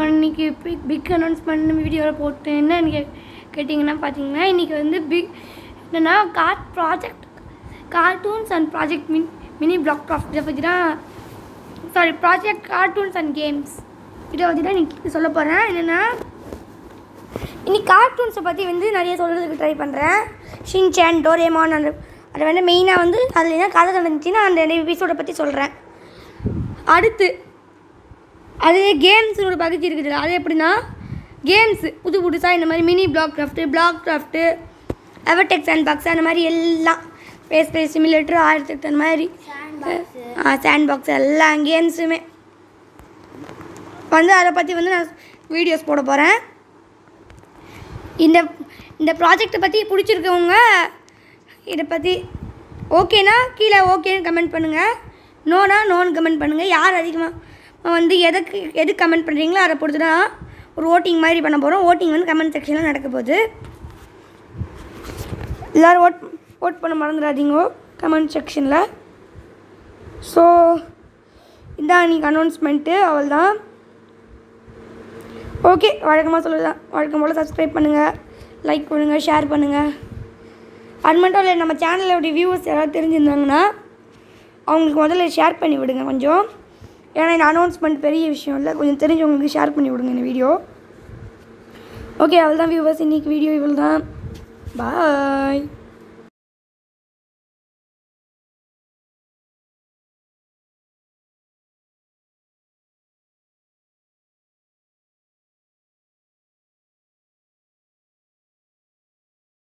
announcement இன்னைக்கு big big announcement வீடியோவில் போட்டு என்னன்னு கே கேட்டிங்கன்னா பார்த்தீங்கன்னா இன்றைக்கி வந்து பிக் என்னென்னா கார்ட் ப்ராஜெக்ட் கார்ட்டூன்ஸ் அண்ட் ப்ராஜெக்ட் மின் மினி பிளாக் கிராஃப்ட் இதை பற்றி தான் sorry project cartoons and games இதை பற்றி தான் இன்னைக்கு சொல்ல போகிறேன் என்னென்னா இன்னைக்கு கார்ட்டூன்ஸை பற்றி வந்து நிறைய சொல்கிறதுக்கு ட்ரை பண்ணுறேன் ஷின்சான் டோரேமான் அந்த அதை வந்து மெயினாக வந்து அதில் என்ன கதை நடந்துச்சுன்னா அந்த எபிசோடை பற்றி சொல்கிறேன் அடுத்து அது கேம்ஸ் ஒரு பகுதி இருக்குது அது எப்படின்னா கேம்ஸு புது புதுசாக இந்த மாதிரி mini block craft block craft எவர்டெக்ஸ் அண்ட் பாக்ஸ் அந்த மாதிரி எல்லாம் ஸ்பேஸ் ஸ்பேஸ் சிமிலேட்டர் ஆயிரத்தி அந்த மாதிரி சாண்ட் பாக்ஸ் எல்லா கேம்ஸுமே வந்து அதை பற்றி வந்து நான் வீடியோஸ் போட போகிறேன் இந்த இந்த ப்ராஜெக்டை பற்றி பிடிச்சிருக்கவங்க இதை பற்றி ஓகேனா கீழே ஓகேன்னு கமெண்ட் பண்ணுங்கள் நோனா நோன்னு கமெண்ட் பண்ணுங்கள் யார் அதிகமாக வந்து எதுக்கு எது கமெண்ட் பண்ணுறீங்களோ அதை பொறுத்து தான் ஒரு ஓட்டிங் மாதிரி பண்ண போகிறோம் ஓட்டிங் வந்து கமெண்ட் செக்ஷனில் நடக்க போகுது எல்லோரும் ஓட் ஓட் பண்ண மறந்துடாதீங்க கமெண்ட் செக்ஷனில் ஸோ இதான் இன்னைக்கு அனௌன்ஸ்மெண்ட்டு அவள் தான் ஓகே வழக்கமாக சொல்லுதான் வழக்கம் போல் சப்ஸ்கிரைப் பண்ணுங்கள் லைக் பண்ணுங்கள் ஷேர் பண்ணுங்கள் அது மட்டும் இல்லை நம்ம சேனலோட வியூவர்ஸ் யாராவது தெரிஞ்சிருந்தாங்கன்னா அவங்களுக்கு முதல்ல ஷேர் பண்ணி விடுங்க கொஞ்சம் ஏன்னா இந்த அனௌன்ஸ்மெண்ட் பெரிய விஷயம் இல்லை கொஞ்சம் தெரிஞ்சவங்களுக்கு ஷேர் பண்ணி விடுங்க இந்த வீடியோ ஓகே அவள் தான் வியூவர்ஸ் இன்றைக்கி வீடியோ இவள் தான் பாய்